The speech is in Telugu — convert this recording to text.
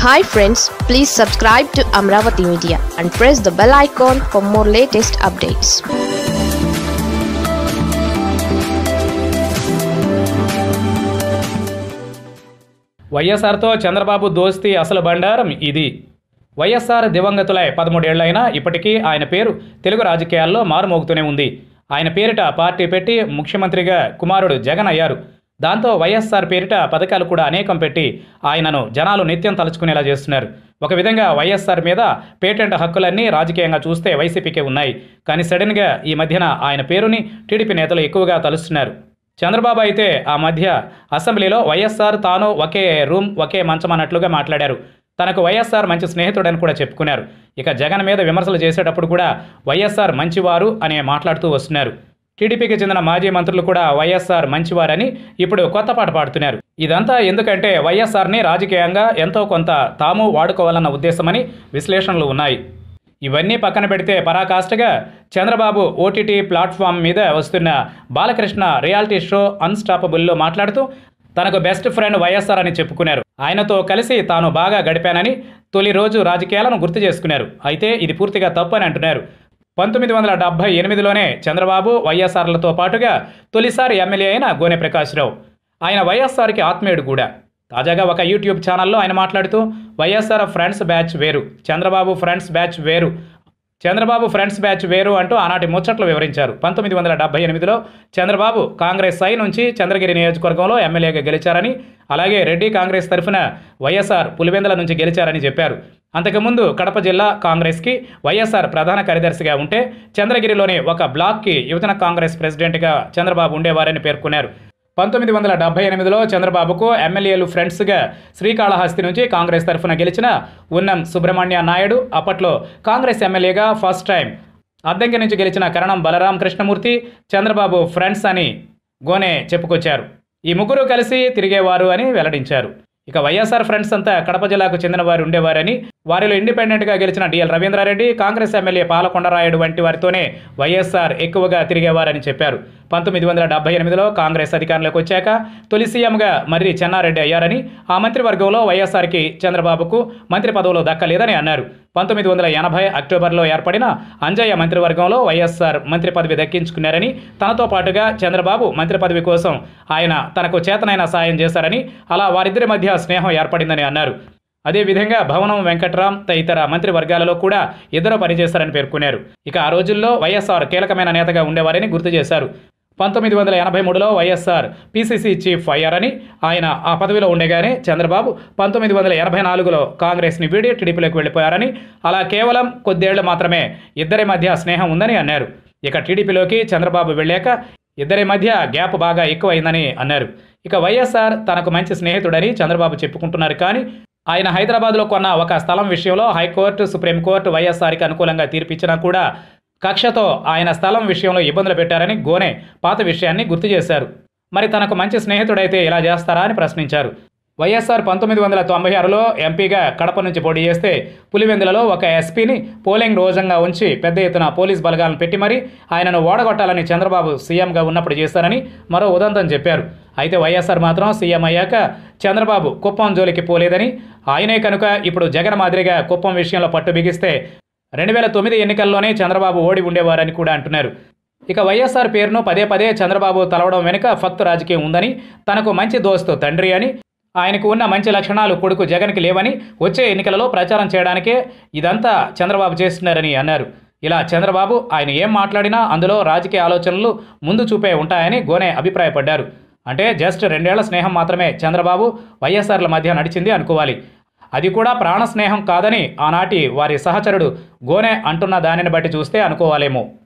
hi friends please subscribe to Amaravati media and press the bell icon for more latest updates వైఎస్ఆర్తో చంద్రబాబు దోస్తీ అసలు బండారం ఇది వైఎస్ఆర్ దివంగతులై పదమూడేళ్లైనా ఇప్పటికీ ఆయన పేరు తెలుగు రాజకీయాల్లో మారుమోగుతూనే ఉంది ఆయన పేరిట పార్టీ పెట్టి ముఖ్యమంత్రిగా కుమారుడు జగన్ అయ్యారు దాంతో వైఎస్ఆర్ పేరిట పథకాలు కూడా అనేకం పెట్టి ఆయనను జనాలు నిత్యం తలుచుకునేలా చేస్తున్నారు ఒక విధంగా వైఎస్ఆర్ మీద పేటెంట్ హక్కులన్నీ రాజకీయంగా చూస్తే వైసీపీకే ఉన్నాయి కానీ సడన్గా ఈ మధ్యన ఆయన పేరుని టీడీపీ నేతలు ఎక్కువగా తలుస్తున్నారు చంద్రబాబు అయితే ఆ మధ్య అసెంబ్లీలో వైఎస్ఆర్ తాను ఒకే రూమ్ ఒకే మంచం అన్నట్లుగా మాట్లాడారు తనకు వైఎస్ఆర్ మంచి స్నేహితుడని కూడా చెప్పుకున్నారు ఇక జగన్ మీద విమర్శలు చేసేటప్పుడు కూడా వైఎస్ఆర్ మంచివారు అనే మాట్లాడుతూ వస్తున్నారు టీడీపీకి చెందిన మాజీ మంత్రులు కూడా వైఎస్ఆర్ మంచివారని ఇప్పుడు కొత్త పాట పాడుతున్నారు ఇదంతా ఎందుకంటే వైఎస్ఆర్ని రాజకీయంగా ఎంతో కొంత తాము వాడుకోవాలన్న ఉద్దేశమని విశ్లేషణలు ఉన్నాయి ఇవన్నీ పక్కన పెడితే పరాకాష్ఠగా చంద్రబాబు ఓటీటీ ప్లాట్ఫామ్ మీద వస్తున్న బాలకృష్ణ రియాలిటీ షో అన్స్టాపబుల్లో మాట్లాడుతూ తనకు బెస్ట్ ఫ్రెండ్ వైఎస్ఆర్ అని చెప్పుకున్నారు ఆయనతో కలిసి తాను బాగా గడిపానని తొలి రోజు రాజకీయాలను గుర్తు చేసుకున్నారు అయితే ఇది పూర్తిగా తప్పు అని అంటున్నారు పంతొమ్మిది వందల డెబ్బై ఎనిమిదిలోనే చంద్రబాబు వైఎస్ఆర్లతో పాటుగా తొలిసారి ఎమ్మెల్యే అయిన గోనె ప్రకాశ్రావు ఆయన వైఎస్ఆర్కి ఆత్మీయుడు కూడా తాజాగా ఒక యూట్యూబ్ ఛానల్లో ఆయన మాట్లాడుతూ వైఎస్ఆర్ ఫ్రెండ్స్ బ్యాచ్ వేరు చంద్రబాబు ఫ్రెండ్స్ బ్యాచ్ వేరు చంద్రబాబు ఫ్రెండ్స్ బ్యాచ్ వేరు అంటూ ఆనాటి ముచ్చట్లు వివరించారు పంతొమ్మిది వందల డెబ్బై ఎనిమిదిలో చంద్రబాబు కాంగ్రెస్ సై నుంచి చంద్రగిరి నియోజకవర్గంలో ఎమ్మెల్యేగా గెలిచారని అలాగే రెడ్డి కాంగ్రెస్ తరఫున వైఎస్ఆర్ పులివెందుల నుంచి గెలిచారని చెప్పారు అంతకుముందు కడప జిల్లా కాంగ్రెస్కి వైఎస్ఆర్ ప్రధాన కార్యదర్శిగా ఉంటే చంద్రగిరిలోని ఒక బ్లాక్కి యువజన కాంగ్రెస్ ప్రెసిడెంట్గా చంద్రబాబు ఉండేవారని పేర్కొన్నారు పంతొమ్మిది వందల డెబ్బై ఎనిమిదిలో చంద్రబాబుకు ఎమ్మెల్యేలు ఫ్రెండ్స్గా శ్రీకాళహస్తి నుంచి కాంగ్రెస్ తరఫున గెలిచిన ఉన్నం సుబ్రహ్మణ్య నాయుడు అప్పట్లో కాంగ్రెస్ ఎమ్మెల్యేగా ఫస్ట్ టైం అద్దంకి నుంచి గెలిచిన కరణం బలరాం కృష్ణమూర్తి చంద్రబాబు ఫ్రెండ్స్ అని గోనే చెప్పుకొచ్చారు ఈ ముగ్గురు కలిసి తిరిగేవారు అని వెల్లడించారు ఇక వైఎస్ఆర్ ఫ్రెండ్స్ అంతా కడప జిల్లాకు చెందిన వారు ఉండేవారని వారిలో ఇండిపెండెంట్గా గెలిచిన డిఎల్ రవీంద్రారెడ్డి కాంగ్రెస్ ఎమ్మెల్యే పాలకొండరాయుడు వంటి వారితోనే వైఎస్ఆర్ ఎక్కువగా తిరిగేవారని చెప్పారు పంతొమ్మిది వందల డెబ్బై ఎనిమిదిలో కాంగ్రెస్ అధికారంలోకి వచ్చాక తొలి సీఎంగా మర్రి చెన్నారెడ్డి అయ్యారని ఆ మంత్రివర్గంలో వైఎస్ఆర్కి చంద్రబాబుకు మంత్రి పదవులు దక్కలేదని అన్నారు పంతొమ్మిది వందల ఎనభై అక్టోబర్లో ఏర్పడిన అంజయ్య మంత్రివర్గంలో వైఎస్ఆర్ మంత్రి పదవి దక్కించుకున్నారని తనతో పాటుగా చంద్రబాబు మంత్రి పదవి కోసం ఆయన తనకు చేతనైన సాయం చేశారని అలా వారిద్దరి మధ్య స్నేహం ఏర్పడిందని అన్నారు అదేవిధంగా భవనం వెంకట్రామ్ తదితర మంత్రివర్గాలలో కూడా ఇద్దరు పనిచేశారని పేర్కొన్నారు ఇక ఆ రోజుల్లో వైఎస్ఆర్ కీలకమైన నేతగా ఉండేవారని గుర్తు చేశారు పంతొమ్మిది వందల ఎనభై మూడులో వైఎస్ఆర్ పీసీసీ చీఫ్ అయ్యారని ఆయన ఆ పదవిలో ఉండగానే చంద్రబాబు పంతొమ్మిది వందల ఎనభై నాలుగులో కాంగ్రెస్ని వీడి టీడీపీలోకి వెళ్ళిపోయారని అలా కేవలం కొద్దేళ్లు మాత్రమే ఇద్దరి మధ్య స్నేహం ఉందని అన్నారు ఇక టీడీపీలోకి చంద్రబాబు వెళ్ళాక ఇద్దరి మధ్య గ్యాప్ బాగా ఎక్కువైందని అన్నారు ఇక వైఎస్ఆర్ తనకు మంచి స్నేహితుడని చంద్రబాబు చెప్పుకుంటున్నారు కానీ ఆయన హైదరాబాద్లో కొన్న ఒక స్థలం విషయంలో హైకోర్టు సుప్రీంకోర్టు వైఎస్ఆర్కి అనుకూలంగా తీర్పిచ్చినా కూడా కక్షతో ఆయన స్థలం విషయంలో ఇబ్బందులు పెట్టారని గోనె పాత విషయాన్ని గుర్తు చేశారు మరి తనకు మంచి స్నేహితుడైతే ఇలా చేస్తారా అని ప్రశ్నించారు వైఎస్ఆర్ పంతొమ్మిది వందల తొంభై ఆరులో ఎంపీగా కడప నుంచి పోటీ చేస్తే పులివెందులలో ఒక ఎస్పీని పోలింగ్ రోజంగా ఉంచి పెద్ద ఎత్తున పోలీస్ బలగాలను పెట్టి మరీ ఆయనను ఓడగొట్టాలని చంద్రబాబు సీఎంగా ఉన్నప్పుడు చేశారని మరో ఉదంతం చెప్పారు అయితే వైఎస్ఆర్ మాత్రం సీఎం అయ్యాక చంద్రబాబు కుప్పం జోలికి పోలేదని ఆయనే కనుక ఇప్పుడు జగన్ మాదిరిగా కుప్పం విషయంలో పట్టు బిగిస్తే రెండు వేల తొమ్మిది ఎన్నికల్లోనే చంద్రబాబు ఓడి ఉండేవారని కూడా అంటున్నారు ఇక వైఎస్ఆర్ పేరును పదే పదే చంద్రబాబు తలవడం వెనుక ఫక్తు రాజకీయం ఉందని తనకు మంచి దోస్తు తండ్రి అని ఆయనకు ఉన్న మంచి లక్షణాలు కొడుకు జగన్కి లేవని వచ్చే ఎన్నికలలో ప్రచారం చేయడానికే ఇదంతా చంద్రబాబు చేస్తున్నారని అన్నారు ఇలా చంద్రబాబు ఆయన ఏం మాట్లాడినా అందులో రాజకీయ ఆలోచనలు ముందు చూపే ఉంటాయని గోనె అభిప్రాయపడ్డారు అంటే జస్ట్ రెండేళ్ల స్నేహం మాత్రమే చంద్రబాబు వైఎస్ఆర్ల మధ్య నడిచింది అనుకోవాలి అది కూడా ప్రాణ స్నేహం కాదని ఆనాటి వారి సహచరుడు గోనె అంటున్న దానిని బట్టి చూస్తే అనుకోవాలేమో